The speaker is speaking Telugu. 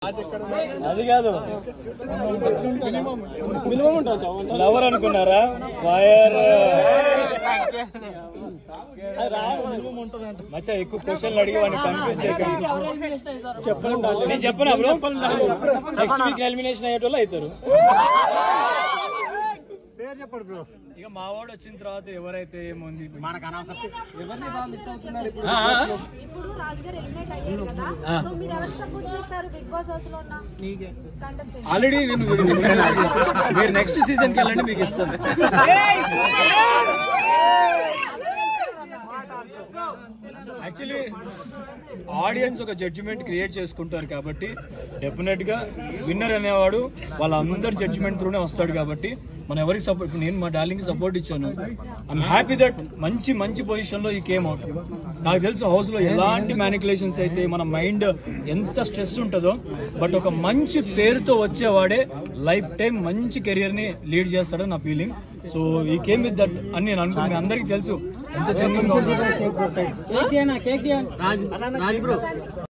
అది కాదు మినిమం ఉంటుంది లవర్ అనుకున్నారా ఫైర్ మచ్చా ఎక్కువ క్వశ్చన్లు అడిగి వాడిని కన్ఫ్యూజ్ చేయకండి నేను చెప్పను బ్రో నెక్స్ట్ వీక్ ఎలిమినేషన్ అయ్యేటోళ్ళు అవుతారు పేరు చెప్పండి బ్రో ఇక మా వాడు వచ్చిన తర్వాత ఎవరైతే ఏముంది మనకు అనవసరం ఆ, ఆ, ఇప్పుడు రాజు గారు ఎలిమినేట్ అయ్యారు కదా ఆ. సో మీరు ఎవరికి సపోర్ట్ చేస్తారు బిగ్ బాస్ హౌస్ లో ఉన్న కంటెస్టెంట్ ఆల్రెడీ నేను మీరు నెక్స్ట్ సీజన్ కి వెళ్ళండి మీకు ఇస్తాను యాక్చువల్లీ ఆడియన్స్ ఒక జడ్జిమెంట్ క్రియేట్ చేసుకుంటారు కాబట్టి డెఫినెట్ గా విన్నర్ అనేవాడు వాళ్ళందరి జడ్జిమెంట్ త్రూనే వస్తాడు కాబట్టి మనం ఎవరికి సపోర్ట్ నేను మా డార్లింగ్ సపోర్ట్ ఇచ్చాను ఐఎమ్ హ్యాపీ దట్ మంచి మంచి పొజిషన్ లో ఈ కేమ్ అవుట్ నాకు తెలుసు హౌస్ లో ఎలాంటి మ్యానికులేషన్స్ అయితే మన మైండ్ ఎంత స్ట్రెస్ ఉంటుందో బట్ ఒక మంచి పేరుతో వచ్చేవాడే లైఫ్ టైం మంచి కెరియర్ ని లీడ్ చేస్తాడని నా ఫీలింగ్ సో ఈ కేమ్ విత్ దట్ అని నేను అనుకున్నాను మీ అందరికీ తెలుసు ఎంత జెన్యున్ గా ఉందో. Cake cake Raj Raj bro